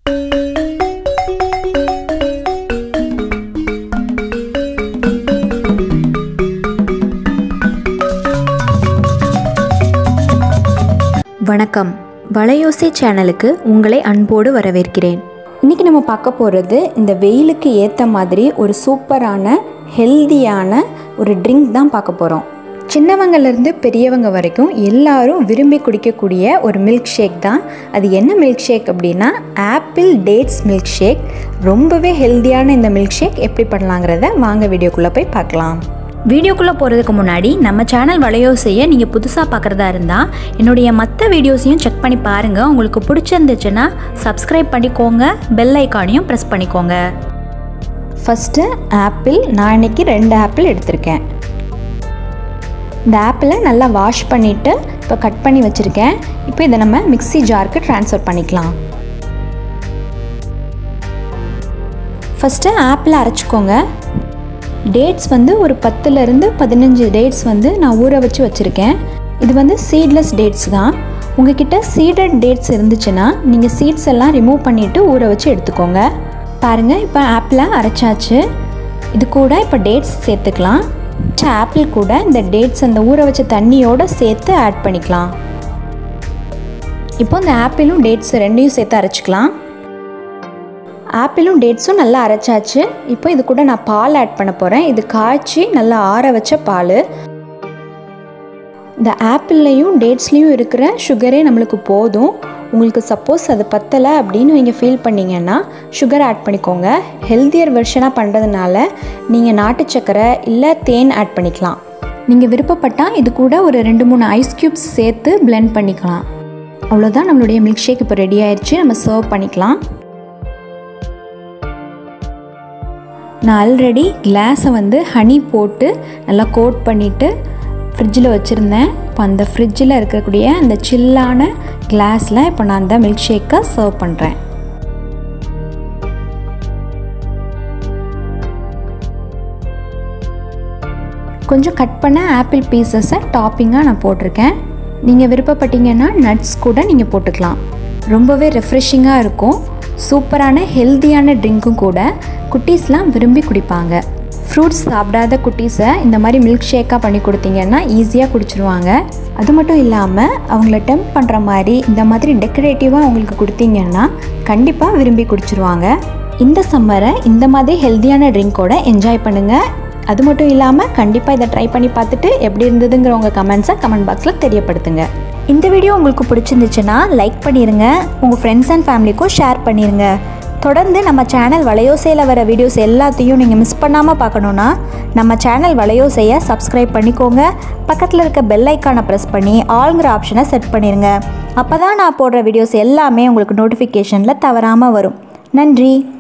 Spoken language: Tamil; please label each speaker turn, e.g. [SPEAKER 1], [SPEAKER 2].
[SPEAKER 1] வணக்கம் வளையோசை சேனலுக்கு உங்களை அன்போடு வரவேற்கிறேன்
[SPEAKER 2] இன்றைக்கி நம்ம பார்க்க போகிறது இந்த வெயிலுக்கு ஏற்ற மாதிரி ஒரு சூப்பரான ஹெல்தியான ஒரு ட்ரிங்க் தான் பார்க்க போகிறோம் சின்னவங்கலேருந்து பெரியவங்க வரைக்கும் எல்லாரும் விரும்பி குடிக்கக்கூடிய ஒரு மில்க் ஷேக் தான் அது என்ன மில்க் ஷேக் அப்படின்னா ஆப்பிள் டேட்ஸ் மில்க் ஷேக் ரொம்பவே ஹெல்தியான இந்த மில்க் ஷேக் எப்படி பண்ணலாங்கிறத வாங்க வீடியோக்குள்ளே போய் பார்க்கலாம்
[SPEAKER 1] வீடியோக்குள்ளே போகிறதுக்கு முன்னாடி நம்ம சேனல் வளையோசையை நீங்கள் புதுசாக பார்க்குறதா இருந்தால் என்னுடைய மற்ற வீடியோஸையும் செக் பண்ணி பாருங்கள் உங்களுக்கு பிடிச்சிருந்துச்சுன்னா சப்ஸ்கிரைப் பண்ணிக்கோங்க பெல் ஐக்கானையும் ப்ரெஸ் பண்ணிக்கோங்க
[SPEAKER 2] ஃபஸ்ட்டு ஆப்பிள் நான் இன்னைக்கு ரெண்டு ஆப்பிள் எடுத்திருக்கேன் இந்த ஆப்பிளை நல்லா வாஷ் பண்ணிவிட்டு இப்போ கட் பண்ணி வச்சுருக்கேன் இப்போ இதை நம்ம மிக்ஸி ஜாருக்கு ட்ரான்ஸ்ஃபர் பண்ணிக்கலாம் ஃபஸ்ட்டு ஆப்பிளை அரைச்சிக்கோங்க டேட்ஸ் வந்து ஒரு பத்துலேருந்து பதினஞ்சு டேட்ஸ் வந்து நான் ஊற வச்சு வச்சுருக்கேன் இது வந்து சீட்லெஸ் டேட்ஸ் தான் உங்ககிட்ட சீடட் டேட்ஸ் இருந்துச்சுன்னா நீங்கள் சீட்ஸ் எல்லாம் ரிமூவ் பண்ணிவிட்டு ஊற வச்சு எடுத்துக்கோங்க பாருங்கள் இப்போ ஆப்பிளை அரைச்சாச்சு இது கூட இப்போ டேட்ஸ் சேர்த்துக்கலாம் ஆப்பிள் கூட இந்த டேட்ஸ் அந்த ஊற வச்ச தண்ணியோடு சேர்த்து ஆட் பண்ணிக்கலாம் இப்போ இந்த ஆப்பிளும் டேட்ஸ் ரெண்டையும் சேர்த்து அரைச்சிக்கலாம் ஆப்பிளும் டேட்ஸும் நல்லா அரைச்சாச்சு இப்போ இது கூட நான் பால் ஆட் பண்ண போகிறேன் இது காய்ச்சி நல்லா ஆற வச்ச பால் இந்த ஆப்பிள்லேயும் டேட்ஸ்லேயும் இருக்கிற சுகரே நம்மளுக்கு போதும் உங்களுக்கு சப்போஸ் அது பத்தலை அப்படின்னு நீங்கள் ஃபீல் பண்ணிங்கன்னா சுகர் ஆட் பண்ணிக்கோங்க ஹெல்த்தியர் வெர்ஷனாக பண்ணுறதுனால நீங்கள் நாட்டு சக்கரை இல்லை தேன் ஆட் பண்ணிக்கலாம் நீங்கள் விருப்பப்பட்டால் இது கூட ஒரு ரெண்டு மூணு ஐஸ் க்யூப்ஸ் சேர்த்து பிளெண்ட் பண்ணிக்கலாம் அவ்வளோதான் நம்மளுடைய மில்க் ஷேக் இப்போ ரெடி ஆயிடுச்சு நம்ம சர்வ் பண்ணிக்கலாம் நான் ஆல்ரெடி கிளாஸை வந்து ஹனி போட்டு நல்லா கோட் பண்ணிவிட்டு ஃப்ரிட்ஜில் வச்சுருந்தேன் இப்போ அந்த ஃப்ரிட்ஜில் இருக்கக்கூடிய அந்த சில்லான கிளாஸில் இப்போ நான் அந்த மில்க் ஷேக்கை சர்வ் பண்ணுறேன் கொஞ்சம் கட் பண்ண ஆப்பிள் பீசஸை டாப்பிங்காக நான் போட்டிருக்கேன் நீங்கள் விருப்பப்பட்டீங்கன்னா நட்ஸ் கூட நீங்கள் போட்டுக்கலாம் ரொம்பவே ரெஃப்ரெஷிங்காக இருக்கும் சூப்பரான ஹெல்த்தியான ட்ரிங்க்கும் கூட குட்டீஸ்லாம் விரும்பி குடிப்பாங்க ஃப்ரூட்ஸ் சாப்பிடாத குட்டீஸை இந்த மாதிரி மில்க் ஷேக்காக பண்ணி கொடுத்தீங்கன்னா ஈஸியாக குடிச்சிருவாங்க அது மட்டும் இல்லாமல் அவங்கள டெம்ப் பண்ணுற மாதிரி இந்த மாதிரி டெக்கரேட்டிவாக அவங்களுக்கு கொடுத்தீங்கன்னா கண்டிப்பாக விரும்பி குடிச்சிருவாங்க இந்த சம்மரை இந்த மாதிரி ஹெல்த்தியான ட்ரிங்க்கோட என்ஜாய் பண்ணுங்கள் அது மட்டும் இல்லாமல் கண்டிப்பாக இதை ட்ரை பண்ணி பார்த்துட்டு எப்படி இருந்ததுங்கிற உங்கள் கமெண்ட்ஸை கமெண்ட் பாக்ஸில் தெரியப்படுத்துங்க
[SPEAKER 1] இந்த வீடியோ உங்களுக்கு பிடிச்சிருந்துச்சுன்னா லைக் பண்ணிடுங்க உங்கள் ஃப்ரெண்ட்ஸ் அண்ட் ஃபேமிலிக்கும் ஷேர் பண்ணிடுங்க தொடர்ந்து நம்ம சேனல் வளையோசையில் வர வீடியோஸ் எல்லாத்தையும் நீங்கள் மிஸ் பண்ணாமல் பார்க்கணுன்னா நம்ம சேனல் வளையோசையை சப்ஸ்கிரைப் பண்ணிக்கோங்க பக்கத்தில் இருக்க பெல் ஐக்கானை ப்ரெஸ் பண்ணி ஆளுங்கிற ஆப்ஷனை செட் பண்ணிடுங்க அப்போ தான் நான் போடுற வீடியோஸ் எல்லாமே உங்களுக்கு நோட்டிஃபிகேஷனில் தவறாமல் வரும் நன்றி